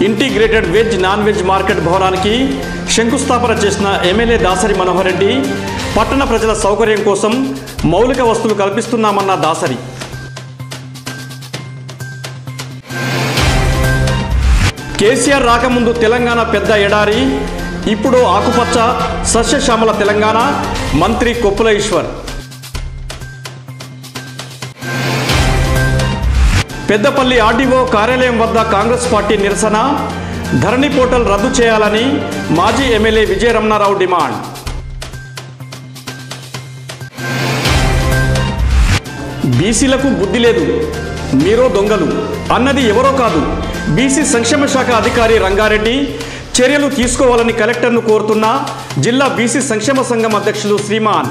integrated veg non veg market భవనానికి శంకుస్థాపన చేసిన ఎమ్మెల్యే దాసరి మనోహర్ రెడ్డి పట్టణ ప్రజల సౌకర్యం కోసం మౌలిక వస్తువులు కల్పిస్తున్నామన్న దాసరి కేసీఆర్ రాకముందు తెలంగాణ పెద్ద ఎడారి ఇప్పుడు ఆకుపచ్చ సస్యశ్యామల తెలంగాణ మంత్రి కొప్పుల ఈశ్వర్ పెద్దపల్లి ఆర్డీఓ కార్యాలయం వద్ద కాంగ్రెస్ పార్టీ నిరసన ధరణి పోర్టల్ రద్దు చేయాలని మాజీ ఎమ్మెల్యే విజయరమణారావు డిమాండ్ బీసీలకు బుద్ధి లేదు మీరో దొంగలు అన్నది ఎవరో కాదు బీసీ సంక్షేమ శాఖ అధికారి రంగారెడ్డి చర్యలు తీసుకోవాలని కలెక్టర్ను కోరుతున్న జిల్లా బీసీ సంక్షేమ సంఘం అధ్యక్షులు శ్రీమాన్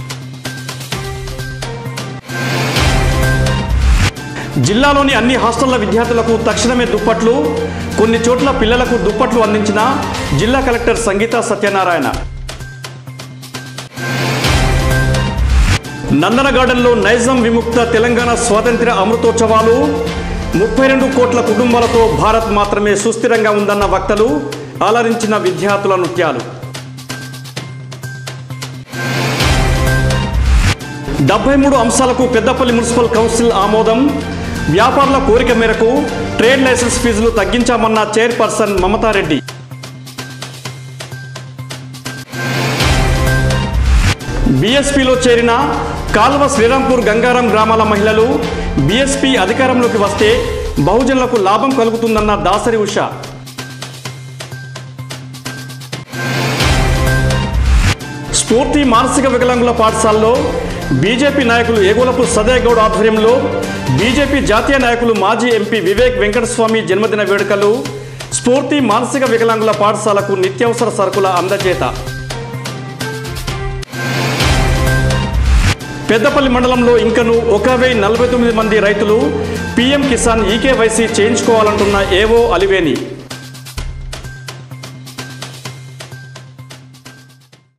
జిల్లాలోని అన్ని హాస్టళ్ల విద్యార్థులకు తక్షణమే దుప్పట్లు కొన్ని చోట్ల పిల్లలకు దుప్పట్లు అందించిన జిల్లా కలెక్టర్ సంగీత సత్యనారాయణ నందన గార్డెన్లో నైజాం విముక్త తెలంగాణ స్వాతంత్ర్య అమృతోత్సవాలు ముప్పై రెండు కోట్ల కుటుంబాలతో భారత్ మాత్రమే సుస్థిరంగా ఉందన్న వక్తలు అలరించిన విద్యార్థుల నృత్యాలు డెబ్బై మూడు అంశాలకు పెద్దపల్లి మున్సిపల్ కౌన్సిల్ ఆమోదం వ్యాపారుల కోరిక మేరకు ట్రేడ్ లైసెన్స్ ఫీజులు తగ్గించామన్న చైర్పర్సన్ మమతారెడ్డి బీఎస్పీలో చేరిన కాల్వ శ్రీరాంపూర్ గంగారం గ్రామాల మహిళలు బీఎస్పీ అధికారంలోకి వస్తే బహుజనులకు లాభం కలుగుతుందన్న దాసరి ఉష స్ఫూర్తి మానసిక వికలాంగుల పాఠశాలలో బీజేపీ నాయకులు ఏగోలపు సదయ్ గౌడ్ ఆధ్వర్యంలో బీజేపీ జాతీయ నాయకులు మాజీ ఎంపీ వివేక్ వెంకటస్వామి జన్మదిన వేడుకలు స్ఫూర్తి మానసిక వికలాంగుల పాఠశాలకు నిత్యావసర సరుకుల అందజేత పెద్దపల్లి మండలంలో ఇంకను ఒక వెయ్యి నలభై తొమ్మిది మంది రైతులు పీఎం కిసాన్ ఈకేవైసీ చేయించుకోవాలంటున్న ఏవో అలివేని